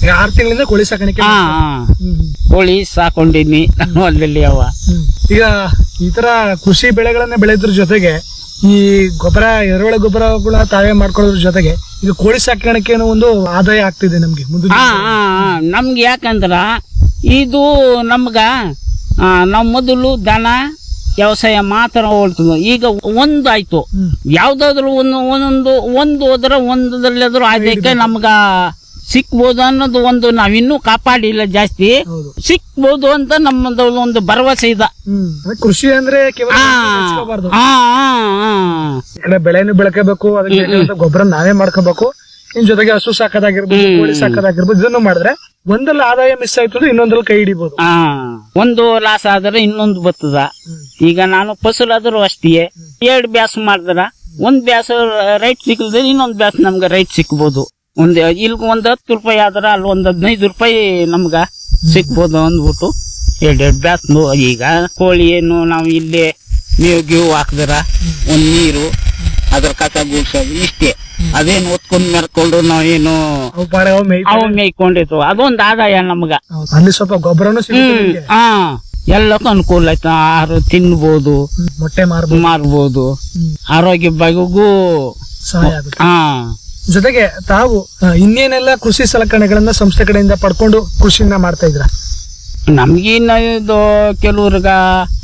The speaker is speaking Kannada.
ಈಗ ಆರು ತಿಂಗಳಿಂದ ಕೋಳಿ ಸಾಕಾಣಿಕೆ ಹಾ ಮಾಡ್ತಾ ಹಾ ಇದ್ದೀರಾ. ಹ್ಮ್, ಕೋಳಿ ಸಾಕೊಂಡಿನಿ ನಾನು ಅಲ್ಲಲ್ಲಿ ಅವ ಹ್ಮ್. ಈಗ ಈ ತರ ಕೃಷಿ ಬೆಳೆಗಳನ್ನ ಬೆಳೆಯೋದ್ರ ಜೊತೆಗೆ ಈ ಗೊಬ್ಬರ ಎರೆಹುಳ ಗೊಬ್ಬರಗಳ ತಾವೇ ಮಾಡ್ಕೊಳ್ಳೋದ್ರ ಜೊತೆಗೆ ಈಗ ಕೋಳಿ ಸಾಕಾಣಿಕೆನೂ ಒಂದು ಆದಾಯ ಆಗ್ತಿದೆ ನಮ್ಗೆ ಮುಂದಿನ ಹಾ ಹಾ ಹಾ. ನಮ್ಗೆ ಯಾಕಂದ್ರ ಇದು ನಮ್ಗ ಆ, ನಾವ್ ಮೊದಲು ದನ ವ್ಯವಸಾಯ ಮಾತ್ರ ಹೊಡ್ತಿದ್ವು ಈಗ ಒಂದು ಆಯ್ತು ಹ್ಮ್. ಯಾವ್ದಾದ್ರು ಒಂದು ಒಂದೊಂದು ಒಂದು ಹೋದ್ರ ಒಂದರಲ್ಲಾದ್ರೂ ಆದಾಯಕ್ಕೆ ನಮ್ಗ ಸಿಕ್ಬೋದು ಅನ್ನೋದು ಒಂದು ನಾವಿನ್ನೂ ಕಾಪಾಡಿಲ್ಲ ಜಾಸ್ತಿ ಹೌದು ಸಿಕ್ಬೋದು ಅಂತ ನಮ್ಮದು ಒಂದು ಭರವಸೆ ಇದೆ ಹ್ಮ್ ಅಂದ್ರೆ ಕೃಷಿ ಅಂದ್ರೆ ಕೇವಲ ಆ, ಹಚ್ಕೋಬಾರ್ದು. ಆ, ಆ, ಆ. ಈ ಕಡೆ ಬೆಳೆನು ಬೆಳಕಬೇಕು ಅದಕ್ಕೆ ಬೇಕಾದಂತ ಗೊಬ್ಬರ ನಾವೇ ಮಾಡ್ಕೋಬೇಕು ಇನ್ ಜೊತೆಗೆ ಹಸು ಸಾಕೋದಾಗಿರ್ಬೋದು ಹ್ಮ್. ಕೋಳಿ ಸಾಕೋದಾಗಿರ್ಬೋದು ಇದನ್ನು ಮಾಡಿದ್ರೆ ಒಂದಲ್ಲಿ ಆದಾಯ ಮಿಸ್ ಆಯ್ತು ಅಂದ್ರೆ ಇನ್ನೊಂದಲ್ಲಿ ಕೈ ಹಿಡಿಬಹುದು ಆ ಒಂದು ಲಾಸ್ ಆದ್ರೆ ಇನ್ನೊಂದು ಬರ್ತದ ಈಗ ನಾನು ಫಸಲಾದ್ರೂ ಅಷ್ಟೇ ಎರಡು ಬ್ಯಾಸ್ ಮಾಡಿದ್ರ ಒಂದ್ ಬ್ಯಾಸ್ ರೈಟ್ ಸಿಕ್ಕಲ್ದ್ರೆ ಇನ್ನೊಂದ್ ಬ್ಯಾಸ್ ನಮ್ಗೆ ರೈಟ್ ಸಿಕ್ಬೋದು ಒಂದ್ ಇಲ್ಲಿ ಒಂದ್ ಹತ್ತು ರೂಪಾಯಿ ಆದ್ರ ಅಲ್ಲಿ ಒಂದ್ ಹದಿನೈದು ರೂಪಾಯಿ ನಮ್ಗ ಸಿಕ್ಬೋದು ಅಂದ್ಬಿಟ್ಟು ಎರಡ್ ಎರಡ್ ಬ್ಯಾಸ್ ಈಗ ಕೋಳಿ ಏನು ನಾವು ಇಲ್ಲೇ ಮೇವು ಗೀವು ಹಾಕಿದ್ರ ಒಂದ್ ನೀರು ಅದ್ರ ಕಸ ಗೂಡ್ಸೋದು ಇಷ್ಟೇ ಅದೇನು ಒತ್ಕೊಂಡ್ ಮೆರ್ಕೊಂಡು ನಾವೇನು ಅವು ಪಾಡೆ ಅವು ಮೇಯ್ತವೆ. ಅವು ಮೇಯ್ಕೊಂಡಿತ್ತು ಅದೊಂದ್ ಆದಾಯ ನಮ್ಗ ಹೌದು. ಅಲ್ಲಿ ಸ್ವಲ್ಪ ಗೊಬ್ಬರನು ಸಿಗುತ್ತೆ ಹ್ಮ್ ನಿಮ್ಗೆ. ಹಾ ಎಲ್ಲಕ್ಕೂ ಅನುಕೂಲ ಆಯ್ತು ಆಹಾರ ತಿನ್ಬೋದು ಹ್ಮ್. ಮೊಟ್ಟೆ ಮಾರ್ಬೋದು ಮಾರ್ಬೋದು ಹ್ಮ್. ಆರೋಗ್ಯ ಬಗೆಗೂ ಸಹಾಯ ಆಗುತ್ತೆ ಹಾ ಜೊತೆಗೆ ತಾವು ಆ, ಇನ್ನೇನೆಲ್ಲ ಕೃಷಿ ಸಲಕರಣೆಗಳನ್ನ ಸಂಸ್ಥೆ ಕಡೆಯಿಂದ ಪಡ್ಕೊಂಡು ಕೃಷಿನ ಮಾಡ್ತಾ ಇದ್ರ ನಮ್ಗಿನ್ನ ಇದು ಕೆಲವ್ರಿಗ